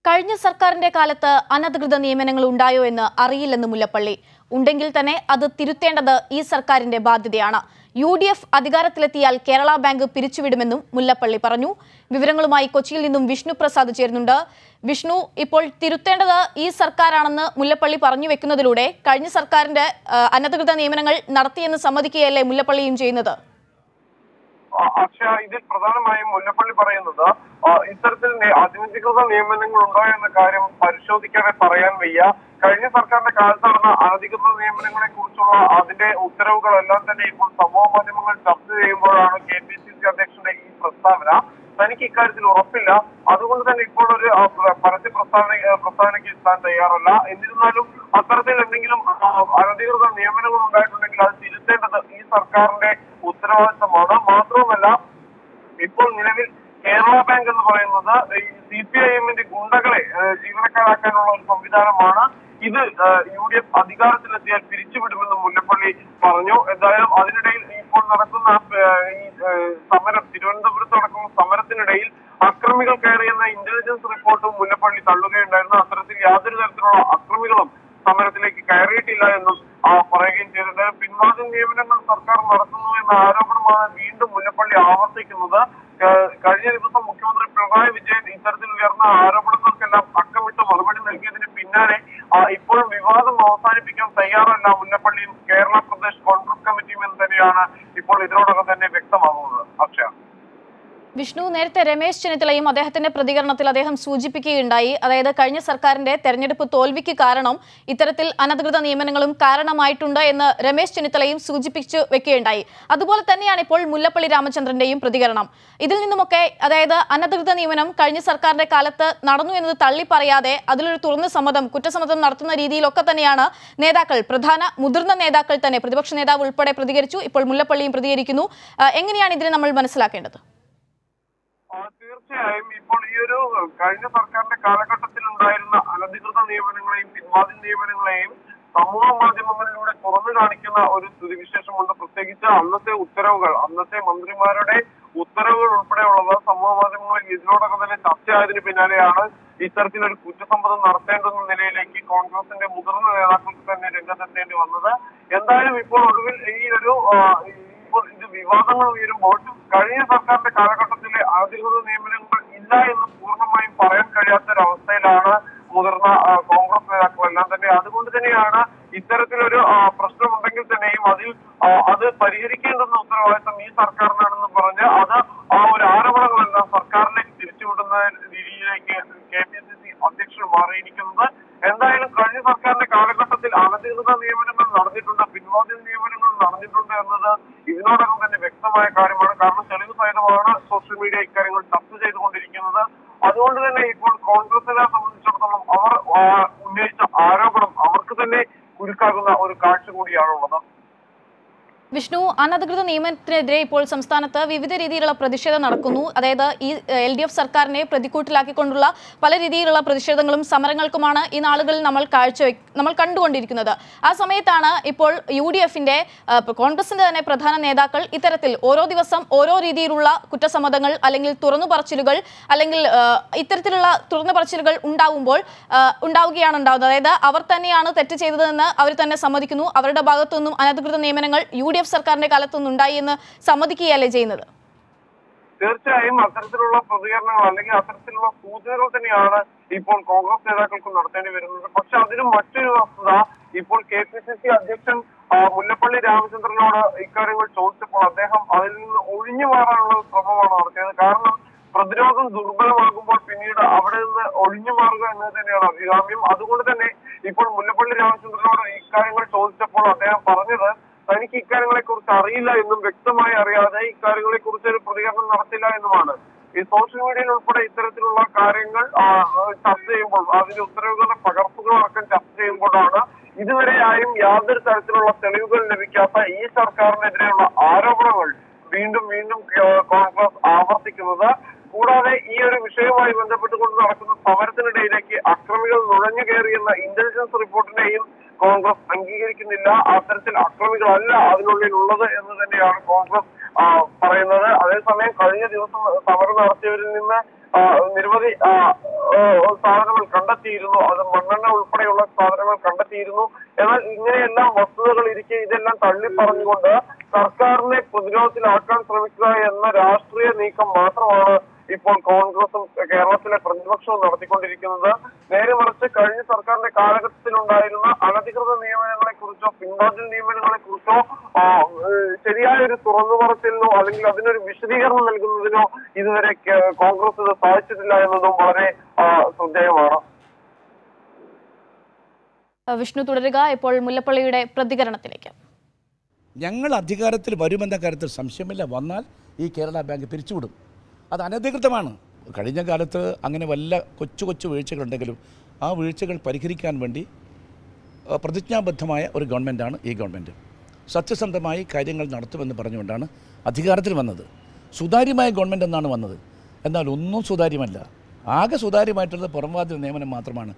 കഴിഞ്ഞ സർക്കാരിന്റെ കാലത്ത് അനധികൃത നിയമനങ്ങൾ ഉണ്ടായോ എന്ന് അറിയില്ലെന്ന് മുല്ലപ്പള്ളി ഉണ്ടെങ്കിൽ തന്നെ അത് തിരുത്തേണ്ടത് ഈ സർക്കാരിന്റെ ബാധ്യതയാണ് യു ഡി എഫ് അധികാരത്തിലെത്തിയാൽ കേരള ബാങ്ക് പിരിച്ചുവിടുമെന്നും മുല്ലപ്പള്ളി പറഞ്ഞു വിവരങ്ങളുമായി കൊച്ചിയിൽ നിന്നും വിഷ്ണു പ്രസാദ് ചേരുന്നുണ്ട് വിഷ്ണു ഇപ്പോൾ തിരുത്തേണ്ടത് ഈ സർക്കാരാണെന്ന് മുല്ലപ്പള്ളി പറഞ്ഞു വെക്കുന്നതിലൂടെ കഴിഞ്ഞ സർക്കാരിന്റെ ആ, അനധികൃത നിയമനങ്ങൾ നടത്തിയെന്ന് സമ്മതിക്കുകയല്ലേ മുല്ലപ്പള്ളിയും ചെയ്യുന്നത് ആ, അക്ഷയ ഇതിൽ പ്രധാനമായും മുല്ലപ്പള്ളി പറയുന്നത് ആ, ഇത്തരത്തിൽ നി- അനധികൃത നിയമനങ്ങൾ ഉണ്ടോ എന്ന കാര്യം പരിശോധിക്കാതെ പറയാൻ വയ്യ കഴിഞ്ഞ സർക്കാരിന്റെ കാലത്ത് നടന്ന അനധികൃത നിയമനങ്ങളെ കുറിച്ചുള്ള അതിന്റെ ഉത്തരവുകളെല്ലാം തന്നെ ഇപ്പോൾ സമൂഹ മാധ്യമങ്ങൾ ചർച്ച ചെയ്യുമ്പോഴാണ് കെ പി സി സി അധ്യക്ഷന്റെ ഈ പ്രസ്താവന തനിക്ക് ഇക്കാര്യത്തിൽ ഉറപ്പില്ല അതുകൊണ്ട് തന്നെ ഇപ്പോൾ ഒരു ആ, പ്ര- പരസ്യ പ്രസ്താവന ആ, പ്രസ്താവനയ്ക്ക് എത്താൻ തയ്യാറല്ല എന്നിരുന്നാലും അത്തരത്തിൽ എന്തെങ്കിലും ആ, അനധികൃത നിയമനങ്ങൾ ഉണ്ടായിട്ടുണ്ടെങ്കിൽ അത് തിരുത്തേണ്ടത് ഈ സർക്കാരിന്റെ ഉത്തരവാദിത്തമാണ് മാത്രവുമല്ല ഇപ്പോൾ നിലവിൽ കേരള ബാങ്ക് എന്ന് പറയുന്നത് ഈ സി പി ഐ എമ്മിന്റെ ഗുണ്ടകളെ ഏഹ്, ജീവനക്കാരാക്കാനുള്ള ഒരു സംവിധാനമാണ് ഇത് യു ഡി എഫ് അധികാരത്തിലെത്തിയാൽ പിരിച്ചുവിടുമെന്ന് മുല്ലപ്പള്ളി പറഞ്ഞു എന്തായാലും അതിനിടയിൽ ഇപ്പോൾ നടക്കുന്ന ഏഹ്, ഈ ഏഹ്, സമരം തിരുവനന്തപുരത്ത് നടക്കുന്ന സമരത്തിനിടയിൽ അക്രമികൾ കയറിയെന്ന ഇന്റലിജൻസ് റിപ്പോർട്ടും മുല്ലപ്പള്ളി തള്ളുകയുണ്ടായിരുന്നു അത്തരത്തിൽ യാതൊരു തരത്തിലുള്ള അക്രമികളും സമരത്തിലേക്ക് കയറിയിട്ടില്ല എന്നും ആ, പറയുകയും ചെയ്തിട്ടുണ്ട് പിൻവാതിൽ നിയമനങ്ങൾ സർക്കാർ നടത്തുന്നു എന്ന ആരോപണമാണ് വീണ്ടും മുല്ലപ്പള്ളി ആവർത്തിക്കുന്നത് ഏഹ്, കഴിഞ്ഞ ദിവസം മുഖ്യമന്ത്രി പിണറായി വിജയൻ ഇത്തരത്തിൽ ഉയർന്ന ആരോപണങ്ങൾക്കെല്ലാം അക്കമിട്ട് മറുപടി നൽകിയതിന് പിന്നാലെ ആ, ഇപ്പോഴും വിവാദം അവസാനിപ്പിക്കാൻ തയ്യാറല്ല മുല്ലപ്പള്ളിയും കേരള പ്രദേശ് കോൺഗ്രസ് കമ്മിറ്റിയും എന്ന് തന്നെയാണ് ഇപ്പോൾ ഇതിനോടകം തന്നെ വ്യക്തമാകുന്നത് അക്ഷയ വിഷ്ണു നേരത്തെ രമേശ് ചെന്നിത്തലയും അദ്ദേഹത്തിന്റെ പ്രതികരണത്തിൽ അദ്ദേഹം സൂചിപ്പിക്കുകയുണ്ടായി അതായത് കഴിഞ്ഞ സർക്കാരിന്റെ തെരഞ്ഞെടുപ്പ് തോൽവിക്ക് കാരണം ഇത്തരത്തിൽ അനധികൃത നിയമനങ്ങളും കാരണമായിട്ടുണ്ട് എന്ന് രമേശ് ചെന്നിത്തലയും സൂചിപ്പിച്ചു വെക്കുകയുണ്ടായി അതുപോലെ തന്നെയാണ് ഇപ്പോൾ മുല്ലപ്പള്ളി രാമചന്ദ്രന്റെയും പ്രതികരണം ഇതിൽ നിന്നുമൊക്കെ അതായത് അനധികൃത നിയമനം കഴിഞ്ഞ സർക്കാരിന്റെ കാലത്ത് നടന്നു എന്നത് തള്ളി പറയാതെ അതിലൊരു തുറന്ന സമ്മതം കുറ്റസമ്മതം നടത്തുന്ന രീതിയിലൊക്കെ തന്നെയാണ് നേതാക്കൾ പ്രധാന മുതിർന്ന നേതാക്കൾ തന്നെ പ്രതിപക്ഷ നേതാവ് ഉൾപ്പെടെ പ്രതികരിച്ചു ഇപ്പോൾ മുല്ലപ്പള്ളിയും പ്രതികരിക്കുന്നു ആ, എങ്ങനെയാണ് ഇതിനെ നമ്മൾ മനസ്സിലാക്കേണ്ടത് ആ, തീർച്ചയായും ഇപ്പോൾ ഈ ഒരു കഴിഞ്ഞ സർക്കാരിന്റെ കാലഘട്ടത്തിൽ ഉണ്ടായിരുന്ന അനധികൃത നിയമനങ്ങളെയും പിൻവാതിൽ നിയമനങ്ങളെയും സമൂഹ മാധ്യമങ്ങളിലൂടെ തുറന്നു കാണിക്കുന്ന ഒരു സ്ഥിതിവിശേഷമുണ്ട് പ്രത്യേകിച്ച് അന്നത്തെ ഉത്തരവുകൾ അന്നത്തെ മന്ത്രിമാരുടെ ഉത്തരവുകൾ ഉൾപ്പെടെയുള്ളത് സമൂഹ മാധ്യമങ്ങളിൽ ഇതിനോടകം തന്നെ ചർച്ചയായതിനു പിന്നാലെയാണ് ഇത്തരത്തിലൊരു കുറ്റസമ്മതം നടത്തേണ്ടുന്ന നിലയിലേക്ക് കോൺഗ്രസിന്റെ മുതിർന്ന നേതാക്കൾക്ക് തന്നെ രംഗത്തെത്തേണ്ടി വന്നത് എന്തായാലും ഇപ്പോൾ ഒടുവിൽ ഈ ഒരു ആ, ഇപ്പോൾ ഇത് വിവാദങ്ങൾ ഉയരുമ്പോൾ കഴിഞ്ഞ സർക്കാരിന്റെ കാലഘട്ടത്തിലെ അനധികൃത നിയമനങ്ങൾ ഇല്ല എന്ന് പൂർണ്ണമായും പറയാൻ കഴിയാത്തൊരവസ്ഥയിലാണ് മുതിർന്ന ആ, കോൺഗ്രസ് നേതാക്കളെല്ലാം തന്നെ അതുകൊണ്ട് തന്നെയാണ് ഇത്തരത്തിലൊരു ആ, പ്രശ്നമുണ്ടെങ്കിൽ തന്നെയും അതിൽ ആ, അത് പരിഹരിക്കേണ്ടുന്ന ഉത്തരവാദിത്തം ഈ സർക്കാരിനാണെന്ന് പറഞ്ഞ് അത് ആ ഒരു ആരോപണങ്ങളെല്ലാം സർക്കാരിലേക്ക് തിരിച്ചുവിടുന്ന രീതിയിലേക്ക് കെ പി സി സി അധ്യക്ഷൻ മാറിയിരിക്കുന്നത് എന്തായാലും കഴിഞ്ഞ സർക്കാരിന്റെ കാലഘട്ടത്തിൽ അനധികൃത നിയമനങ്ങൾ നടന്നിട്ടുണ്ട് പിൻവാതിൽ നിയമനങ്ങൾ നടന്നിട്ടുണ്ട് എന്നത് ഇതിനോടകം തന്നെ വ്യക്തമായ കാര്യമാണ് കാരണം തെളിവ് സഹിതമാണ് സോഷ്യൽ മീഡിയ ഇക്കാര്യങ്ങൾ ചർച്ച ചെയ്തുകൊണ്ടിരിക്കുന്നത് അതുകൊണ്ട് തന്നെ ഇപ്പോൾ കോൺഗ്രസിനെ സംബന്ധിച്ചിടത്തോളം അവർ ആ, ഉന്നയിച്ച ആരോപണം അവർക്ക് തന്നെ കുരുക്കാകുന്ന ഒരു കാഴ്ച കൂടിയാണുള്ളത് വിഷ്ണു അനധികൃത നിയമനത്തിനെതിരെ ഇപ്പോൾ സംസ്ഥാനത്ത് വിവിധ രീതിയിലുള്ള പ്രതിഷേധം നടക്കുന്നു അതായത് ഈ എൽ ഡി എഫ് സർക്കാരിനെ പ്രതിക്കൂട്ടിലാക്കിക്കൊണ്ടുള്ള പല രീതിയിലുള്ള പ്രതിഷേധങ്ങളും സമരങ്ങൾക്കുമാണ് ഈ നാളുകളിൽ നമ്മൾ കാഴ്ച നമ്മൾ കണ്ടുകൊണ്ടിരിക്കുന്നത് ആ സമയത്താണ് ഇപ്പോൾ യു ഡി എഫിന്റെ കോൺഗ്രസിന്റെ തന്നെ പ്രധാന നേതാക്കൾ ഇത്തരത്തിൽ ഓരോ ദിവസം ഓരോ രീതിയിലുള്ള കുറ്റസമ്മതങ്ങൾ അല്ലെങ്കിൽ തുറന്നു പറച്ചിലുകൾ അല്ലെങ്കിൽ ആ, ഇത്തരത്തിലുള്ള തുറന്നു പറച്ചിലുകൾ ഉണ്ടാവുമ്പോൾ ആ, ഉണ്ടാവുകയാണ് ഉണ്ടാവുന്നത് അതായത് അവർ തന്നെയാണ് തെറ്റ് ചെയ്തതെന്ന് അവർ തന്നെ സമ്മതിക്കുന്നു അവരുടെ ഭാഗത്തുനിന്നും അനധികൃത നിയമനങ്ങൾ യു ഡി എഫ് സർക്കാരിന്റെ കാലത്തൊന്നും ഉണ്ടായി എന്ന് സമ്മതിക്കുകയല്ലേ ചെയ്യുന്നത് തീർച്ചയായും അത്തരത്തിലുള്ള പ്രതികരണങ്ങൾ അല്ലെങ്കിൽ അത്തരത്തിലുള്ള സൂചനകൾ തന്നെയാണ് ഇപ്പോൾ കോൺഗ്രസ് നേതാക്കൾക്ക് നടത്തേണ്ടി വരുന്നത് പക്ഷെ അതിന് മറ്റൊരു വസ്തുത ഇപ്പോൾ കെ പി സി സി അധ്യക്ഷൻ ആ, മുല്ലപ്പള്ളി രാമചന്ദ്രനോട് ഇക്കാര്യങ്ങൾ ചോദിച്ചപ്പോൾ അദ്ദേഹം അതിൽ നിന്ന് ഒഴിഞ്ഞു മാറാനുള്ള ഒരു ശ്രമമാണ് നടത്തിയത് കാരണം പ്രതിരോധം ദുർബലമാകുമ്പോൾ പിന്നീട് അവിടെ നിന്ന് ഒഴിഞ്ഞു മാറുക എന്നത് തന്നെയാണ് അഭികാമ്യം അതുകൊണ്ട് തന്നെ ഇപ്പോൾ മുല്ലപ്പള്ളി രാമചന്ദ്രനോട് ഇക്കാര്യങ്ങൾ ചോദിച്ചപ്പോൾ അദ്ദേഹം പറഞ്ഞത് തനിക്ക് ഇക്കാര്യങ്ങളെ കുറിച്ച് അറിയില്ല എന്നും വ്യക്തമായി അറിയാതെ ഇക്കാര്യങ്ങളെ കുറിച്ച് ഒരു പ്രതികരണം നടത്തില്ല എന്നുമാണ് ഈ സോഷ്യൽ മീഡിയയിൽ ഉൾപ്പെടെ ഇത്തരത്തിലുള്ള കാര്യങ്ങൾ ആ, ആ, ചർച്ച ചെയ്യുമ്പോൾ അതിന്റെ ഉത്തരവുകളുടെ പകർപ്പുകൾ അടക്കം ചർച്ച ചെയ്യുമ്പോഴാണ് ഇതുവരെയായും യാതൊരു തരത്തിലുള്ള തെളിവുകൾ ലഭിക്കാത്ത ഈ സർക്കാരിനെതിരെയുള്ള ആരോപണങ്ങൾ വീണ്ടും വീണ്ടും ആ, കോൺഗ്രസ് ആവർത്തിക്കുന്നത് കൂടാതെ ഈ ഒരു വിഷയവുമായി ബന്ധപ്പെട്ടുകൊണ്ട് നടക്കുന്ന സമരത്തിനിടയിലേക്ക് അക്രമികൾ നുഴഞ്ഞു കയറിയെന്ന ഇന്റലിജൻസ് റിപ്പോർട്ടിന്റെയും കോൺഗ്രസ് അംഗീകരിക്കുന്നില്ല അത്തരത്തിൽ അക്രമികളല്ല അതിനുള്ളിൽ ഉള്ളത് എന്ന് തന്നെയാണ് കോൺഗ്രസ് ആ, പറയുന്നത് അതേസമയം കഴിഞ്ഞ ദിവസം സമരം നടത്തിയവരിൽ നിന്ന് ആ, നിരവധി ആ, ആ, സാധനങ്ങൾ കണ്ടെത്തിയിരുന്നു അത് മണ്ണെണ്ണ ഉൾപ്പെടെയുള്ള സാധനങ്ങൾ കണ്ടെത്തിയിരുന്നു എന്നാൽ ഇങ്ങനെയെല്ലാം വസ്തുതകൾ ഇരിക്കെ ഇതെല്ലാം തള്ളി പറഞ്ഞുകൊണ്ട് സർക്കാരിനെ പ്രതിരോധത്തിലാക്കാൻ ശ്രമിക്കുക എന്ന രാഷ്ട്രീയ നീക്കം മാത്രമാണ് ഇപ്പോൾ കോൺഗ്രസും കേരളത്തിലെ പ്രതിപക്ഷവും നടത്തിക്കൊണ്ടിരിക്കുന്നത് നേരെ മറിച്ച് കഴിഞ്ഞ സർക്കാരിന്റെ കാലഘട്ടത്തിലുണ്ടായിരുന്ന അനധികൃത നിയമനങ്ങളെ കുറിച്ചോ പിൻവാതിൽ നിയമനങ്ങളെ കുറിച്ചോ ശരിയായ ഒരു തുറന്നു പറച്ചിലിനോ അല്ലെങ്കിൽ അതിനൊരു വിശദീകരണം നൽകുന്നതിനോ ഇതുവരെ കേ- കോൺഗ്രസ് ഇത് സാധിച്ചിട്ടില്ല എന്നതും വളരെ ആ, ശ്രദ്ധേയമാണ് ആ, വിഷ്ണു തുടരുക ഇപ്പോൾ മുല്ലപ്പള്ളിയുടെ പ്രതികരണത്തിലേക്ക് ഞങ്ങൾ അധികാരത്തിൽ വരുമെന്ന കാര്യത്തിൽ സംശയമില്ല വന്നാൽ ഈ കേരള ബാങ്ക് പിരിച്ചുവിടും അത് അനധികൃതമാണ് കഴിഞ്ഞ കാലത്ത് അങ്ങനെ വല്ല കൊച്ചു കൊച്ചു വീഴ്ചകളുണ്ടെങ്കിലും ആ വീഴ്ചകൾ പരിഹരിക്കാൻ വേണ്ടി ആ, പ്രതിജ്ഞാബദ്ധമായ ഒരു ഗവൺമെൻറ്റാണ് ഈ ഗവൺമെൻറ് സത്യസന്ധമായി കാര്യങ്ങൾ നടത്തുമെന്ന് പറഞ്ഞുകൊണ്ടാണ് അധികാരത്തിൽ വന്നത് സുതാര്യമായ ഗവൺമെൻറ് എന്നാണ് വന്നത് എന്നാൽ ഒന്നും സുതാര്യമല്ല ആകെ സുതാര്യമായിട്ടുള്ളത് പുറംവാതിൽ നിയമനം മാത്രമാണ്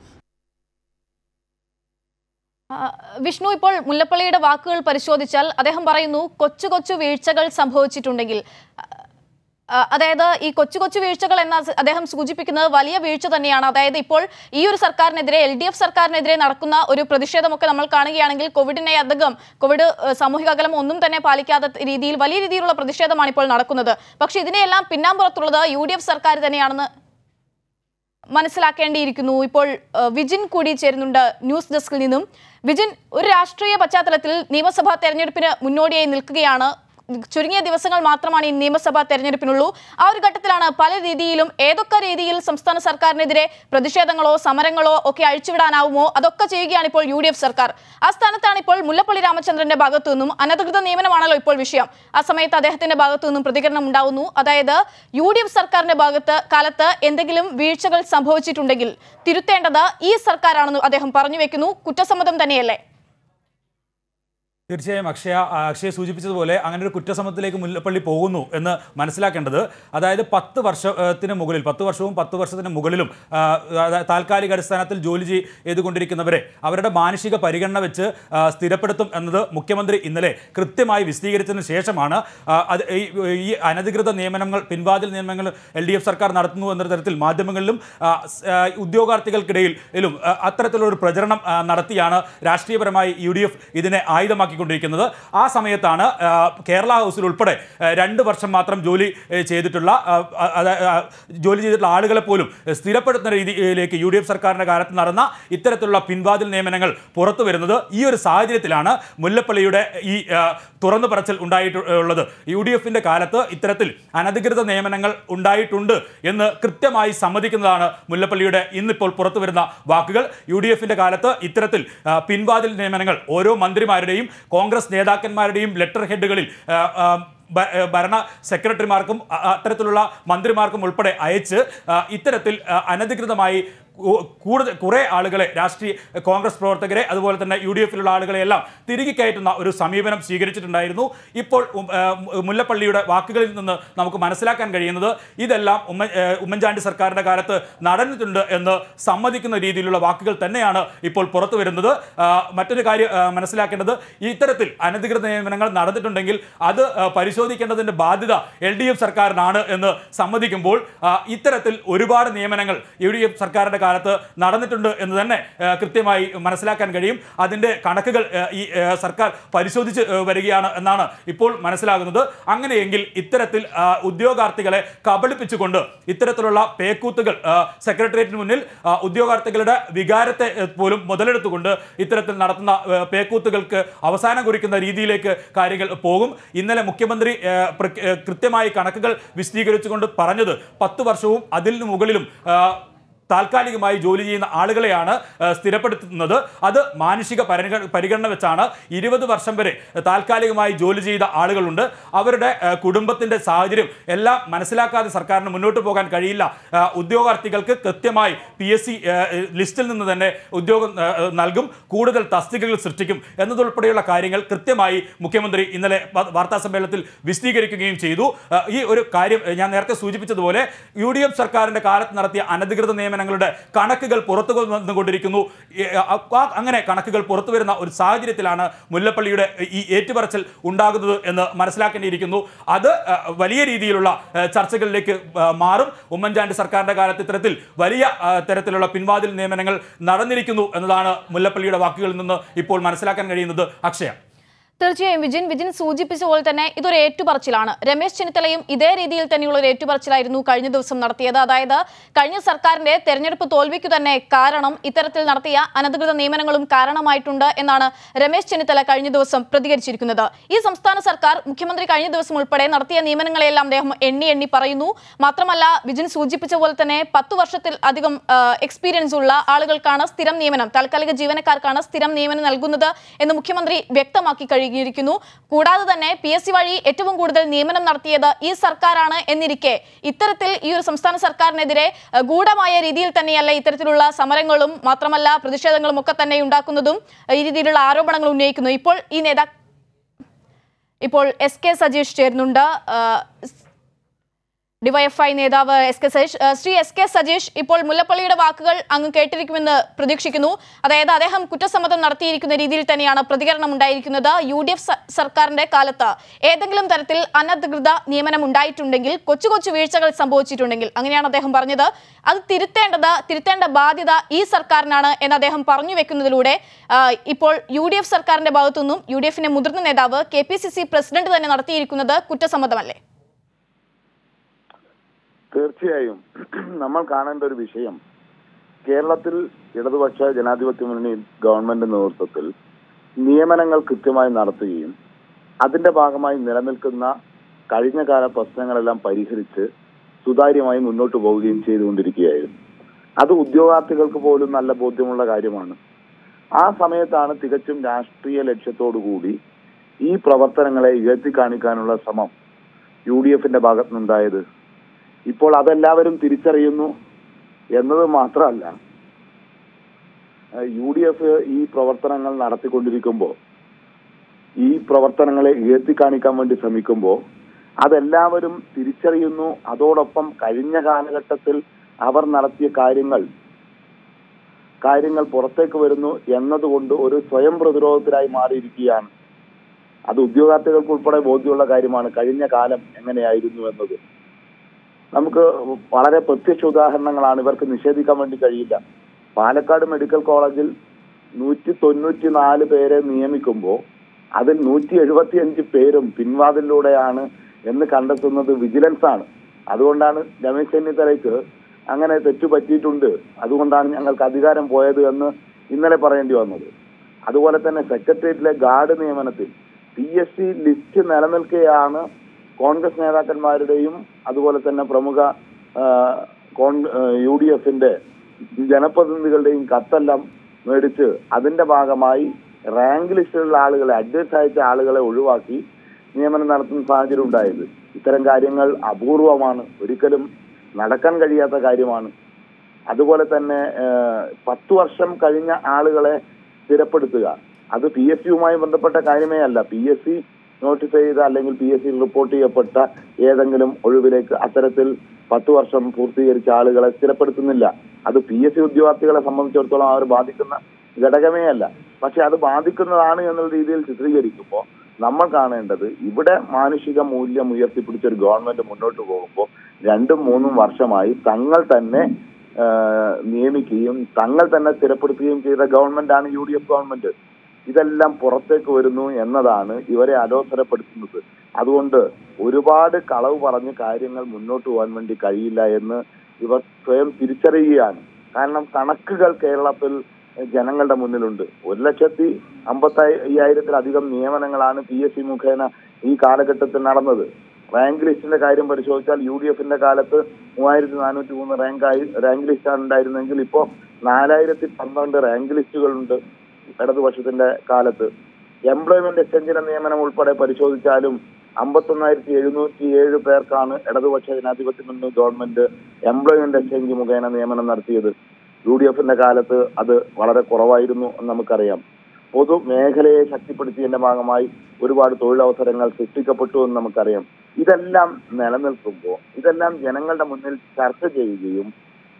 ആ, വിഷ്ണു ഇപ്പോൾ മുല്ലപ്പള്ളിയുടെ വാക്കുകൾ പരിശോധിച്ചാൽ അദ്ദേഹം പറയുന്നു കൊച്ചു കൊച്ചു വീഴ്ചകൾ സംഭവിച്ചിട്ടുണ്ടെങ്കിൽ ആ, അതായത് ഈ കൊച്ചു കൊച്ചു വീഴ്ചകൾ എന്ന സ- അദ്ദേഹം സൂചിപ്പിക്കുന്നത് വലിയ വീഴ്ച തന്നെയാണ് അതായത് ഇപ്പോൾ ഈ ഒരു സർക്കാരിനെതിരെ എൽ ഡി എഫ് സർക്കാരിനെതിരെ നടക്കുന്ന ഒരു പ്രതിഷേധമൊക്കെ നമ്മൾ കാണുകയാണെങ്കിൽ കോവിഡിനെ അധികം കോവിഡ് ഏഹ്, സാമൂഹിക അകലം ഒന്നും തന്നെ പാലിക്കാത്ത രീതിയിൽ വലിയ രീതിയിലുള്ള പ്രതിഷേധമാണ് ഇപ്പോൾ നടക്കുന്നത് പക്ഷേ ഇതിനെയെല്ലാം പിന്നാമ്പുറത്തുള്ളത് യു ഡി എഫ് സർക്കാർ തന്നെയാണെന്ന് മനസ്സിലാക്കേണ്ടിയിരിക്കുന്നു ഇപ്പോൾ ഏഹ്, വിജിൻ കൂടി ചേരുന്നുണ്ട് ന്യൂസ് ഡെസ്കിൽ നിന്നും വിജിൻ ഒരു രാഷ്ട്രീയ പശ്ചാത്തലത്തിൽ നിയമസഭാ തെരഞ്ഞെടുപ്പിന് മുന്നോടിയായി നിൽക്കുകയാണ് ചുരുങ്ങിയ ദിവസങ്ങൾ മാത്രമാണ് ഈ നിയമസഭാ തെരഞ്ഞെടുപ്പിനുള്ളൂ ആ ഒരു ഘട്ടത്തിലാണ് പല രീതിയിലും ഏതൊക്കെ രീതിയിൽ സംസ്ഥാന സർക്കാരിനെതിരെ പ്രതിഷേധങ്ങളോ സമരങ്ങളോ ഒക്കെ അഴിച്ചുവിടാനാവുമോ അതൊക്കെ ചെയ്യുകയാണ് ഇപ്പോൾ യു ഡി എഫ് സർക്കാർ ആ സ്ഥാനത്താണ് ഇപ്പോൾ മുല്ലപ്പള്ളി രാമചന്ദ്രന്റെ ഭാഗത്തു നിന്നും അനധികൃത നിയമനമാണല്ലോ ഇപ്പോൾ വിഷയം ആ സമയത്ത് അദ്ദേഹത്തിന്റെ ഭാഗത്തു നിന്നും പ്രതികരണം ഉണ്ടാവുന്നു അതായത് യു ഡി എഫ് സർക്കാരിന്റെ ഭാഗത്ത് കാലത്ത് എന്തെങ്കിലും വീഴ്ചകൾ സംഭവിച്ചിട്ടുണ്ടെങ്കിൽ തിരുത്തേണ്ടത് ഈ സർക്കാരാണെന്ന് അദ്ദേഹം പറഞ്ഞു വെക്കുന്നു കുറ്റസമ്മതം തന്നെയല്ലേ തീർച്ചയായും അക്ഷയ ആ, അക്ഷയ സൂചിപ്പിച്ചതുപോലെ അങ്ങനെ ഒരു കുറ്റസമ്മതത്തിലേക്ക് മുല്ലപ്പള്ളി പോകുന്നു എന്ന് മനസ്സിലാക്കേണ്ടത് അതായത് പത്ത് വർഷത്തിന് മുകളിൽ പത്ത് വർഷവും പത്ത് വർഷത്തിന് മുകളിലും ആ, അതായത് താൽക്കാലിക അടിസ്ഥാനത്തിൽ ജോലി ചെയ്തുകൊണ്ടിരിക്കുന്നവരെ അവരുടെ മാനുഷിക പരിഗണന വെച്ച് ആ, സ്ഥിരപ്പെടുത്തും എന്നത് മുഖ്യമന്ത്രി ഇന്നലെ കൃത്യമായി വിശദീകരിച്ചതിന് ശേഷമാണ് ആ, അത് ഈ- ഈ അനധികൃത നിയമനങ്ങൾ പിൻവാതിൽ നിയമനങ്ങൾ എൽ ഡി എഫ് സർക്കാർ നടത്തുന്നു എന്ന തരത്തിൽ മാധ്യമങ്ങളിലും ആ, സ്- ആ, ഉദ്യോഗാർത്ഥികൾക്കിടയിലും ആ, അത്തരത്തിലുള്ള ഒരു പ്രചരണം ആ, നടത്തിയാണ് രാഷ്ട്രീയപരമായി യു ഡി എഫ് ഇതിനെ ആയുധമാക്കിക്കൊണ്ടിരിക്കുന്നത് ആ സമയത്താണ് ആ, കേരള ഹൗസിൽ ഉൾപ്പെടെ ആ, രണ്ട് വർഷം മാത്രം ജോലി ഏ, ചെയ്തിട്ടുള്ള ആ, ആ, അത- ആ, ജോലി ചെയ്തിട്ടുള്ള ആളുകളെ പോലും സ്ഥിരപ്പെടുത്തുന്ന രീതിയിലേക്ക് യു ഡി എഫ് സർക്കാരിന്റെ കാലത്ത് നടന്ന ഇത്തരത്തിലുള്ള പിൻവാതിൽ നിയമനങ്ങൾ പുറത്തു വരുന്നത് ഈ ഒരു സാഹചര്യത്തിലാണ് മുല്ലപ്പള്ളിയുടെ ഈ ആ, തുറന്നു പറച്ചിൽ ഉണ്ടായിട്ടുള്ളത് യു ഡി എഫിന്റെ കാലത്ത് ഇത്തരത്തിൽ അനധികൃത നിയമനങ്ങൾ ഉണ്ടായിട്ടുണ്ട് എന്ന് കൃത്യമായി സമ്മതിക്കുന്നതാണ് മുല്ലപ്പള്ളിയുടെ ഇന്നിപ്പോൾ പുറത്തു വരുന്ന വാക്കുകൾ യു ഡി എഫിന്റെ കാലത്ത് ഇത്തരത്തിൽ ആ, പിൻവാതിൽ നിയമനങ്ങൾ ഓരോ മന്ത്രിമാരുടെയും കോൺഗ്രസ് നേതാക്കന്മാരുടെയും ലെറ്റർ ഹെഡുകളിൽ ആ, ആ, ഭ- ഏ, ഭരണ സെക്രട്ടറിമാർക്കും അ- അത്തരത്തിലുള്ള മന്ത്രിമാർക്കും ഉൾപ്പെടെ അയച്ച് ആ, ഇത്തരത്തിൽ ആ, അനധികൃതമായി കൂ- കൂടുതൽ കുറേ ആളുകളെ രാഷ്ട്രീയ കോൺഗ്രസ് പ്രവർത്തകരെ അതുപോലെ തന്നെ യു ഡി എഫിലുള്ള ആളുകളെ എല്ലാം തിരികെ കയറ്റുന്ന ഒരു സമീപനം സ്വീകരിച്ചിട്ടുണ്ടായിരുന്നു ഇപ്പോൾ ഉം, ആ, മുല്ലപ്പള്ളിയുടെ വാക്കുകളിൽ നിന്ന് നമുക്ക് മനസ്സിലാക്കാൻ കഴിയുന്നത് ഇതെല്ലാം ഉമ്മ ഏ, ഉമ്മൻചാണ്ടി സർക്കാരിന്റെ കാലത്ത് നടന്നിട്ടുണ്ട് എന്ന് സമ്മതിക്കുന്ന രീതിയിലുള്ള വാക്കുകൾ തന്നെയാണ് ഇപ്പോൾ പുറത്തു വരുന്നത് ആ, മറ്റൊരു കാര്യം ആ, മനസ്സിലാക്കേണ്ടത് ഇത്തരത്തിൽ അനധികൃത നിയമനങ്ങൾ നടന്നിട്ടുണ്ടെങ്കിൽ അത് ആ, പരിശോധിക്കേണ്ടതിന്റെ ബാധ്യത എൽ ഡി എഫ് സർക്കാരിനാണ് എന്ന് സമ്മതിക്കുമ്പോൾ ആ, ഇത്തരത്തിൽ ഒരുപാട് നിയമനങ്ങൾ യു ഡി എഫ് സർക്കാരിന്റെ കാലത്ത് നടന്നിട്ടുണ്ട് എന്ന് തന്നെ ആ, കൃത്യമായി മനസ്സിലാക്കാൻ കഴിയും അതിന്റെ കണക്കുകൾ ആ, ഈ ആ, സർക്കാർ പരിശോധിച്ച് ആ, വരികയാണ് എന്നാണ് ഇപ്പോൾ മനസ്സിലാകുന്നത് അങ്ങനെയെങ്കിൽ ഇത്തരത്തിൽ ആ, ഉദ്യോഗാർത്ഥികളെ കബളിപ്പിച്ചുകൊണ്ട് ഇത്തരത്തിലുള്ള പേക്കൂത്തുകൾ ആ, സെക്രട്ടേറിയറ്റിന് മുന്നിൽ ആ, ഉദ്യോഗാർത്ഥികളുടെ വികാരത്തെ ആ, പോലും മുതലെടുത്തുകൊണ്ട് ഇത്തരത്തിൽ നടത്തുന്ന ആ, പേക്കൂത്തുകൾക്ക് അവസാനം കുറിക്കുന്ന രീതിയിലേക്ക് കാര്യങ്ങൾ പോകും ഇന്നലെ മുഖ്യമന്ത്രി ആ, പ്ര- ആ, കൃത്യമായി കണക്കുകൾ വിശദീകരിച്ചുകൊണ്ട് പറഞ്ഞത് പത്ത് വർഷവും അതിന് മുകളിലും ആ, താൽക്കാലികമായി ജോലി ചെയ്യുന്ന ആളുകളെയാണ് ആ, സ്ഥിരപ്പെടുത്തുന്നത് അത് മാനുഷിക പരിഗ- പരിഗണന വെച്ചാണ് ഇരുപത് വർഷം വരെ താൽക്കാലികമായി ജോലി ചെയ്ത ആളുകളുണ്ട് അവരുടെ ആ, കുടുംബത്തിന്റെ സാഹചര്യം എല്ലാം മനസ്സിലാക്കാതെ സർക്കാരിന് മുന്നോട്ട് പോകാൻ കഴിയില്ല ആ, ഉദ്യോഗാർത്ഥികൾക്ക് കൃത്യമായി പി എസ് സി ലിസ്റ്റിൽ നിന്ന് തന്നെ ഉദ്യോഗം ആ, നൽകും കൂടുതൽ തസ്തികകൾ സൃഷ്ടിക്കും എന്നതുൾപ്പെടെയുള്ള കാര്യങ്ങൾ കൃത്യമായി മുഖ്യമന്ത്രി ഇന്നലെ വ- വാർത്താ സമ്മേളനത്തിൽ വിശദീകരിക്കുകയും ചെയ്തു ആ, ഈ ഒരു കാര്യം ആ, ഞാൻ നേരത്തെ സൂചിപ്പിച്ചതുപോലെ യു ഡി എഫ് സർക്കാരിന്റെ കാലത്ത് നടത്തിയ അനധികൃത നിയമനങ്ങൾ നിയമനങ്ങളുടെ കണക്കുകൾ പുറത്തു വന്നുകൊണ്ടിരിക്കുന്നു ഈ, അ- ആ- അങ്ങനെ കണക്കുകൾ പുറത്തു വരുന്ന ഒരു സാഹചര്യത്തിലാണ് മുല്ലപ്പള്ളിയുടെ ഈ ഏറ്റുപറച്ചിൽ ഉണ്ടാകുന്നത് എന്ന് മനസ്സിലാക്കേണ്ടിയിരിക്കുന്നു അത് ആ, വലിയ രീതിയിലുള്ള ആ, ചർച്ചകളിലേക്ക് ആ, മാറും ഉമ്മൻചാണ്ടി സർക്കാരിന്റെ കാലത്ത് ഇത്തരത്തിൽ വലിയ ആ, തരത്തിലുള്ള പിൻവാതിൽ നിയമനങ്ങൾ നടന്നിരിക്കുന്നു എന്നതാണ് മുല്ലപ്പള്ളിയുടെ വാക്കുകളിൽ നിന്ന് ഇപ്പോൾ മനസ്സിലാക്കാൻ കഴിയുന്നത് അക്ഷയ തീർച്ചയായും വിജിൻ വിജിൻ സൂചിപ്പിച്ച പോലെ തന്നെ ഇതൊരു ഏറ്റുപറച്ചിലാണ് രമേശ് ചെന്നിത്തലയും ഇതേ രീതിയിൽ തന്നെയുള്ള ഒരു ഏറ്റുപറച്ചിലായിരുന്നു കഴിഞ്ഞ ദിവസം നടത്തിയത് അതായത് കഴിഞ്ഞ സർക്കാരിന്റെ തെരഞ്ഞെടുപ്പ് തോൽവിക്കു തന്നെ കാരണം ഇത്തരത്തിൽ നടത്തിയ അനധികൃത നിയമനങ്ങളും കാരണമായിട്ടുണ്ട് എന്നാണ് രമേശ് ചെന്നിത്തല കഴിഞ്ഞ ദിവസം പ്രതികരിച്ചിരിക്കുന്നത് ഈ സംസ്ഥാന സർക്കാർ മുഖ്യമന്ത്രി കഴിഞ്ഞ ദിവസം ഉൾപ്പെടെ നടത്തിയ നിയമനങ്ങളെല്ലാം അദ്ദേഹം എണ്ണി എണ്ണി പറയുന്നു മാത്രമല്ല വിജിൻ സൂചിപ്പിച്ച പോലെ തന്നെ പത്ത് വർഷത്തിൽ അധികം എക്സ്പീരിയൻസ് ഉള്ള ആളുകൾക്കാണ് സ്ഥിരം നിയമനം താൽക്കാലിക ജീവനക്കാർക്കാണ് സ്ഥിരം നിയമനം നൽകുന്നത് എന്ന് മുഖ്യമന്ത്രി വ്യക്തമാക്കി കഴിഞ്ഞിരിക്കുന്നു കൂടാതെ തന്നെ പി എസ് സി വഴി ഏറ്റവും കൂടുതൽ നിയമനം നടത്തിയത് ഈ സർക്കാരാണ് എന്നിരിക്കെ ഇത്തരത്തിൽ ഈ ഒരു സംസ്ഥാന സർക്കാരിനെതിരെ അഹ്, ഗൂഢമായ രീതിയിൽ തന്നെയല്ല ഇത്തരത്തിലുള്ള സമരങ്ങളും മാത്രമല്ല പ്രതിഷേധങ്ങളും ഒക്കെ തന്നെ ഉണ്ടാക്കുന്നതും ഈ രീതിയിലുള്ള ആരോപണങ്ങൾ ഉന്നയിക്കുന്നു ഇപ്പോൾ ഈ നേതാ ഇപ്പോൾ എസ് കെ സജീഷ് ചേരുന്നുണ്ട് ആഹ്, ഡിവൈഎഫ്ഐ നേതാവ് എസ് കെ സജീഷ് ഏഹ് ശ്രീ എസ് കെ സജീഷ് ഇപ്പോൾ മുല്ലപ്പള്ളിയുടെ വാക്കുകൾ അങ്ങ് കേട്ടിരിക്കുമെന്ന് പ്രതീക്ഷിക്കുന്നു അതായത് അദ്ദേഹം കുറ്റസമ്മതം നടത്തിയിരിക്കുന്ന രീതിയിൽ തന്നെയാണ് പ്രതികരണം ഉണ്ടായിരിക്കുന്നത് യു ഡി എഫ് സർക്കാരിന്റെ കാലത്ത് ഏതെങ്കിലും തരത്തിൽ അനധികൃത നിയമനം ഉണ്ടായിട്ടുണ്ടെങ്കിൽ കൊച്ചു കൊച്ചു വീഴ്ചകൾ സംഭവിച്ചിട്ടുണ്ടെങ്കിൽ അങ്ങനെയാണ് അദ്ദേഹം പറഞ്ഞത് അത് തിരുത്തേണ്ടത് തിരുത്തേണ്ട ബാധ്യത ഈ സർക്കാരിനാണ് എന്ന് അദ്ദേഹം പറഞ്ഞു വെക്കുന്നതിലൂടെ ആഹ് ഇപ്പോൾ യു ഡി എഫ് സർക്കാരിന്റെ ഭാഗത്തുനിന്നും യു ഡി എഫിന്റെ മുതിർന്ന നേതാവ് K P C C president തന്നെ നടത്തിയിരിക്കുന്നത് കുറ്റസമ്മതമല്ലേ തീർച്ചയായും നമ്മൾ കാണേണ്ട ഒരു വിഷയം കേരളത്തിൽ ഇടതുപക്ഷ ജനാധിപത്യ മുന്നണി ഗവൺമെന്റ് നേതൃത്വത്തിൽ നിയമനങ്ങൾ കൃത്യമായി നടത്തുകയും അതിന്റെ ഭാഗമായി നിലനിൽക്കുന്ന കഴിഞ്ഞ കാല പ്രശ്നങ്ങളെല്ലാം പരിഹരിച്ച് സുതാര്യമായി മുന്നോട്ട് പോവുകയും ചെയ്തുകൊണ്ടിരിക്കുകയായിരുന്നു അത് ഉദ്യോഗാർത്ഥികൾക്ക് പോലും നല്ല ബോധ്യമുള്ള കാര്യമാണ് ആ സമയത്താണ് തികച്ചും രാഷ്ട്രീയ ലക്ഷ്യത്തോടു കൂടി ഈ പ്രവർത്തനങ്ങളെ ഉയർത്തി കാണിക്കാനുള്ള ശ്രമം യു ഡി എഫിന്റെ ഭാഗത്തുനിന്നുണ്ടായത് ഇപ്പോൾ അതെല്ലാവരും തിരിച്ചറിയുന്നു എന്നത് മാത്രമല്ല യു ഡി എഫ് ഈ പ്രവർത്തനങ്ങൾ നടത്തിക്കൊണ്ടിരിക്കുമ്പോൾ ഈ പ്രവർത്തനങ്ങളെ ഉയർത്തി കാണിക്കാൻ വേണ്ടി ശ്രമിക്കുമ്പോൾ അതെല്ലാവരും തിരിച്ചറിയുന്നു അതോടൊപ്പം കഴിഞ്ഞ കാലഘട്ടത്തിൽ അവർ നടത്തിയ കാര്യങ്ങൾ കാര്യങ്ങൾ പുറത്തേക്ക് വരുന്നു എന്നതുകൊണ്ട് ഒരു സ്വയം പ്രതിരോധത്തിലായി മാറിയിരിക്കുകയാണ് അത് ഉദ്യോഗാർത്ഥികൾക്ക് ഉൾപ്പെടെ ബോധ്യമുള്ള കാര്യമാണ് കഴിഞ്ഞ കാലം എങ്ങനെയായിരുന്നു എന്നത് നമുക്ക് വളരെ പ്രത്യക്ഷ ഉദാഹരണങ്ങളാണ് ഇവർക്ക് നിഷേധിക്കാൻ വേണ്ടി കഴിയില്ല പാലക്കാട് മെഡിക്കൽ കോളേജിൽ നൂറ്റി തൊണ്ണൂറ്റി നാല് പേരെ നിയമിക്കുമ്പോൾ അതിൽ നൂറ്റി എഴുപത്തി അഞ്ച് പേരും പിൻവാതിലൂടെയാണ് എന്ന് കണ്ടെത്തുന്നത് വിജിലൻസ് ആണ് അതുകൊണ്ടാണ് രമേശ് ചെന്നിത്തലയ്ക്ക് അങ്ങനെ തെറ്റു പറ്റിയിട്ടുണ്ട് അതുകൊണ്ടാണ് ഞങ്ങൾക്ക് അധികാരം പോയത് എന്ന് ഇന്നലെ പറയേണ്ടി വന്നത് അതുപോലെ തന്നെ സെക്രട്ടേറിയറ്റിലെ ഗാർഡ് നിയമനത്തിൽ പി എസ് സി ലിസ്റ്റ് നിലനിൽക്കെയാണ് കോൺഗ്രസ് നേതാക്കന്മാരുടെയും അതുപോലെ തന്നെ പ്രമുഖ ആ, കോൺ- ആ, യു ഡി എഫിന്റെ ജനപ്രതിനിധികളുടെയും കത്തെല്ലാം മേടിച്ച് അതിന്റെ ഭാഗമായി റാങ്ക് ലിസ്റ്റിലുള്ള ആളുകളെ അഡ്വൈസ് അയച്ച ആളുകളെ ഒഴിവാക്കി നിയമനം നടത്തുന്ന സാഹചര്യം ഉണ്ടായത് ഇത്തരം കാര്യങ്ങൾ അപൂർവമാണ് ഒരിക്കലും നടക്കാൻ കഴിയാത്ത കാര്യമാണ് അതുപോലെ തന്നെ ഏഹ്, പത്ത് വർഷം കഴിഞ്ഞ ആളുകളെ സ്ഥിരപ്പെടുത്തുക അത് പി എസ് സിയുമായി ബന്ധപ്പെട്ട കാര്യമേ അല്ല പി എസ് സി നോട്ടിഫൈ ചെയ്ത അല്ലെങ്കിൽ പി എസ് സിയിൽ റിപ്പോർട്ട് ചെയ്യപ്പെട്ട ഏതെങ്കിലും ഒഴിവിലേക്ക് അത്തരത്തിൽ പത്ത് വർഷം പൂർത്തീകരിച്ച ആളുകളെ സ്ഥിരപ്പെടുത്തുന്നില്ല അത് പി എസ് സി ഉദ്യോഗാർത്ഥികളെ സംബന്ധിച്ചിടത്തോളം അവർ ബാധിക്കുന്ന ഘടകമേ അല്ല പക്ഷെ അത് ബാധിക്കുന്നതാണ് എന്നുള്ള രീതിയിൽ ചിത്രീകരിക്കുമ്പോൾ നമ്മൾ കാണേണ്ടത് ഇവിടെ മാനുഷിക മൂല്യം ഉയർത്തിപ്പിടിച്ച ഒരു ഗവൺമെന്റ് മുന്നോട്ട് പോകുമ്പോൾ രണ്ടും മൂന്നും വർഷമായി തങ്ങൾ തന്നെ ആ, നിയമിക്കുകയും തങ്ങൾ തന്നെ സ്ഥിരപ്പെടുത്തുകയും ചെയ്ത ഗവൺമെന്റാണ് യു ഡി എഫ് ഗവൺമെന്റ് ഇതെല്ലാം പുറത്തേക്ക് വരുന്നു എന്നതാണ് ഇവരെ അലോസരപ്പെടുത്തുന്നത് അതുകൊണ്ട് ഒരുപാട് കളവ് പറഞ്ഞ് കാര്യങ്ങൾ മുന്നോട്ട് പോകാൻ വേണ്ടി കഴിയില്ല എന്ന് ഇവർ സ്വയം തിരിച്ചറിയുകയാണ് കാരണം കണക്കുകൾ കേരളത്തിൽ ജനങ്ങളുടെ മുന്നിലുണ്ട് ഒരു ലക്ഷത്തി അമ്പത്തി അയ്യായിരത്തിലധികം നിയമനങ്ങളാണ് പി എസ് സി മുഖേന ഈ കാലഘട്ടത്തിൽ നടന്നത് റാങ്ക് ലിസ്റ്റിന്റെ കാര്യം പരിശോധിച്ചാൽ യു ഡി എഫിന്റെ കാലത്ത് മൂവായിരത്തി നാനൂറ്റി മൂന്ന് റാങ്ക് ആയി റാങ്ക് ലിസ്റ്റാണ് ഉണ്ടായിരുന്നെങ്കിൽ ഇപ്പോ നാലായിരത്തി പന്ത്രണ്ട് റാങ്ക് ലിസ്റ്റുകളുണ്ട് ഇടതുപക്ഷത്തിന്റെ കാലത്ത് എംപ്ലോയ്മെന്റ് എക്സ്ചേഞ്ചിന്റെ നിയമനം ഉൾപ്പെടെ പരിശോധിച്ചാലും അമ്പത്തൊന്നായിരത്തി എഴുന്നൂറ്റി ഏഴ് പേർക്കാണ് ഇടതുപക്ഷ ജനാധിപത്യ മുന്നണി ഗവൺമെന്റ് എംപ്ലോയ്മെന്റ് എക്സ്ചേഞ്ച് മുഖേന നിയമനം നടത്തിയത് യു ഡി എഫിന്റെ കാലത്ത് അത് വളരെ കുറവായിരുന്നു എന്ന് നമുക്കറിയാം പൊതു മേഖലയെ ശക്തിപ്പെടുത്തിയതിന്റെ ഭാഗമായി ഒരുപാട് തൊഴിലവസരങ്ങൾ സൃഷ്ടിക്കപ്പെട്ടു എന്ന് നമുക്കറിയാം ഇതെല്ലാം നിലനിൽക്കുമ്പോൾ ഇതെല്ലാം ജനങ്ങളുടെ മുന്നിൽ ചർച്ച ചെയ്യുകയും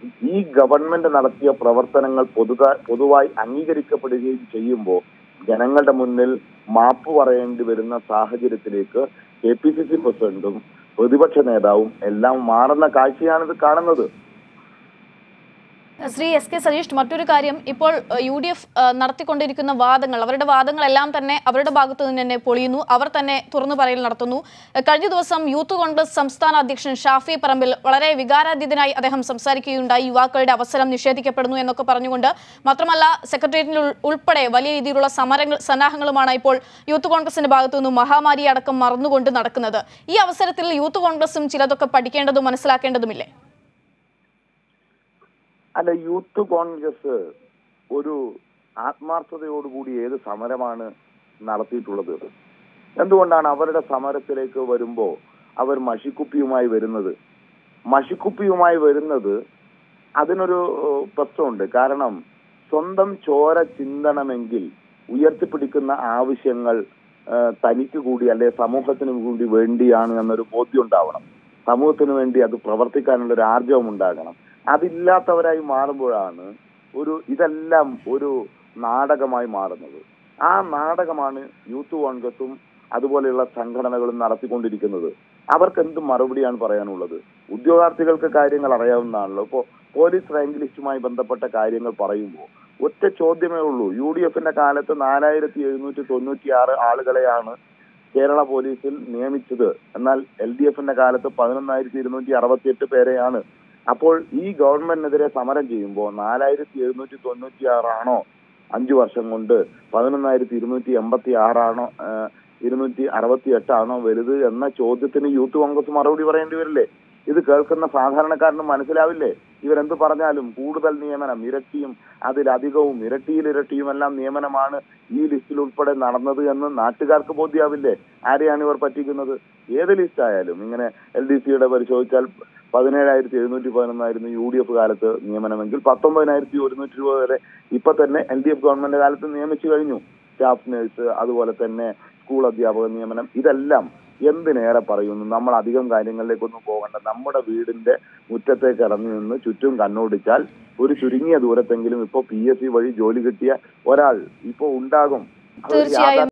ഈ ഗവൺമെന്റ് നടത്തിയ പ്രവർത്തനങ്ങൾ പൊതുക പൊതുവായി അംഗീകരിക്കപ്പെടുകയും ചെയ്യുമ്പോൾ ജനങ്ങളുടെ മുന്നിൽ മാപ്പ് പറയേണ്ടി വരുന്ന സാഹചര്യത്തിലേക്ക് കെ പി സി സി പ്രസിഡന്റും പ്രതിപക്ഷ നേതാവും എല്ലാം മാറുന്ന കാഴ്ചയാണിത് കാണുന്നത് ശ്രീ എസ് കെ സതീഷ് മറ്റൊരു കാര്യം ഇപ്പോൾ യു ഡി എഫ് നടത്തിക്കൊണ്ടിരിക്കുന്ന വാദങ്ങൾ അവരുടെ വാദങ്ങളെല്ലാം തന്നെ അവരുടെ ഭാഗത്തു നിന്ന് തന്നെ പൊളിയുന്നു അവർ തന്നെ തുറന്നു പറയൽ നടത്തുന്നു ഏഹ് കഴിഞ്ഞ ദിവസം യൂത്ത് കോൺഗ്രസ് സംസ്ഥാന അധ്യക്ഷൻ ഷാഫി പറമ്പിൽ വളരെ വികാരാതീതനായി അദ്ദേഹം സംസാരിക്കുകയുണ്ടായി യുവാക്കളുടെ അവസരം നിഷേധിക്കപ്പെടുന്നു എന്നൊക്കെ പറഞ്ഞുകൊണ്ട് മാത്രമല്ല സെക്രട്ടേറിയറ്റിൽ ഉൾ- ഉൾപ്പെടെ വലിയ രീതിയിലുള്ള സമരങ്ങൾ സന്നാഹങ്ങളുമാണ് ഇപ്പോൾ യൂത്ത് കോൺഗ്രസിന്റെ ഭാഗത്തു നിന്നും മഹാമാരി അടക്കം മറന്നുകൊണ്ട് നടക്കുന്നത് ഈ അവസരത്തിൽ യൂത്ത് കോൺഗ്രസും ചിലതൊക്കെ പഠിക്കേണ്ടതും മനസ്സിലാക്കേണ്ടതുമില്ലേ അല്ല യൂത്ത് കോൺഗ്രസ് ഒരു ആത്മാർത്ഥതയോടുകൂടി ഏത് സമരമാണ് നടത്തിയിട്ടുള്ളത് എന്തുകൊണ്ടാണ് അവരുടെ സമരത്തിലേക്ക് വരുമ്പോൾ അവർ മഷിക്കുപ്പിയുമായി വരുന്നത് മഷിക്കുപ്പിയുമായി വരുന്നത് അതിനൊരു ഏഹ്, പ്രശ്നമുണ്ട് കാരണം സ്വന്തം ചോര ചിന്തണമെങ്കിൽ ഉയർത്തിപ്പിടിക്കുന്ന ആവശ്യങ്ങൾ ഏഹ്, തനിക്ക് കൂടി അല്ലെ സമൂഹത്തിന് കൂടി വേണ്ടിയാണ് എന്നൊരു ബോധ്യം ഉണ്ടാവണം സമൂഹത്തിന് വേണ്ടി അത് പ്രവർത്തിക്കാനുള്ള ഒരു ആർജവം ഉണ്ടാകണം അതില്ലാത്തവരായി മാറുമ്പോഴാണ് ഒരു ഇതെല്ലാം ഒരു നാടകമായി മാറുന്നത് ആ നാടകമാണ് യൂത്ത് കോൺഗ്രസും അതുപോലെയുള്ള സംഘടനകളും നടത്തിക്കൊണ്ടിരിക്കുന്നത് അവർക്ക് എന്ത് മറുപടിയാണ് പറയാനുള്ളത് ഉദ്യോഗാർത്ഥികൾക്ക് കാര്യങ്ങൾ അറിയാവുന്നതാണല്ലോ ഇപ്പോ പോലീസ് റാങ്ക് ലിസ്റ്റുമായി ബന്ധപ്പെട്ട കാര്യങ്ങൾ പറയുമ്പോൾ ഒറ്റ ചോദ്യമേ ഉള്ളൂ യു ഡി എഫിന്റെ കാലത്ത് നാലായിരത്തി എഴുന്നൂറ്റി തൊണ്ണൂറ്റി ആറ് ആളുകളെയാണ് കേരള പോലീസിൽ നിയമിച്ചത് എന്നാൽ എൽ ഡി എഫിന്റെ കാലത്ത് പതിനൊന്നായിരത്തി ഇരുന്നൂറ്റി അറുപത്തി എട്ട് പേരെയാണ് അപ്പോൾ ഈ ഗവൺമെന്റിനെതിരെ സമരം ചെയ്യുമ്പോൾ നാലായിരത്തി എഴുന്നൂറ്റി തൊണ്ണൂറ്റി ആറാണോ അഞ്ചു വർഷം കൊണ്ട് പതിനൊന്നായിരത്തി ഇരുന്നൂറ്റി എൺപത്തി ആറാണോ ഏഹ്, ഇരുന്നൂറ്റി അറുപത്തി എട്ടാണോ വലുത് എന്ന ചോദ്യത്തിന് യൂത്ത് കോൺഗ്രസ് മറുപടി പറയേണ്ടി വരില്ലേ ഇത് കേൾക്കുന്ന സാധാരണക്കാരന് മനസ്സിലാവില്ലേ ഇവരെന്ത് പറഞ്ഞാലും കൂടുതൽ നിയമനം ഇരട്ടിയും അതിലധികവും ഇരട്ടിയിൽ ഇരട്ടിയും എല്ലാം നിയമനമാണ് ഈ ലിസ്റ്റിൽ ഉൾപ്പെടെ നടന്നത് എന്ന് നാട്ടുകാർക്ക് ബോധ്യാവില്ലേ ആരെയാണ് ഇവർ പറ്റിക്കുന്നത് ഏത് ലിസ്റ്റ് ആയാലും ഇങ്ങനെ എൽ ഡി സിയുടെ പരിശോധിച്ചാൽ പതിനേഴായിരത്തി എഴുന്നൂറ്റി പതിനൊന്നായിരുന്നു യു ഡി എഫ് കാലത്ത് നിയമനമെങ്കിൽ പത്തൊമ്പതിനായിരത്തി ഒരുന്നൂറ്റി രൂപ വരെ ഇപ്പൊ തന്നെ എൽ ഡി എഫ് ഗവൺമെന്റ് കാലത്ത് നിയമിച്ചു കഴിഞ്ഞു സ്റ്റാഫ് നേഴ്സ് അതുപോലെ തന്നെ സ്കൂൾ അധ്യാപക നിയമനം ഇതെല്ലാം എന്തിനേറെ പറയുന്നു നമ്മൾ അധികം കാര്യങ്ങളിലേക്കൊന്നും പോകണ്ട നമ്മുടെ വീടിന്റെ മുറ്റത്തേക്ക് ഇറങ്ങി നിന്ന് ചുറ്റും കണ്ണോടിച്ചാൽ ഒരു ചുരുങ്ങിയ ദൂരത്തെങ്കിലും ഇപ്പൊ പി എസ് സി വഴി ജോലി കിട്ടിയ ഒരാൾ ഇപ്പൊ ഉണ്ടാകും അതൊരു തീർച്ചയായും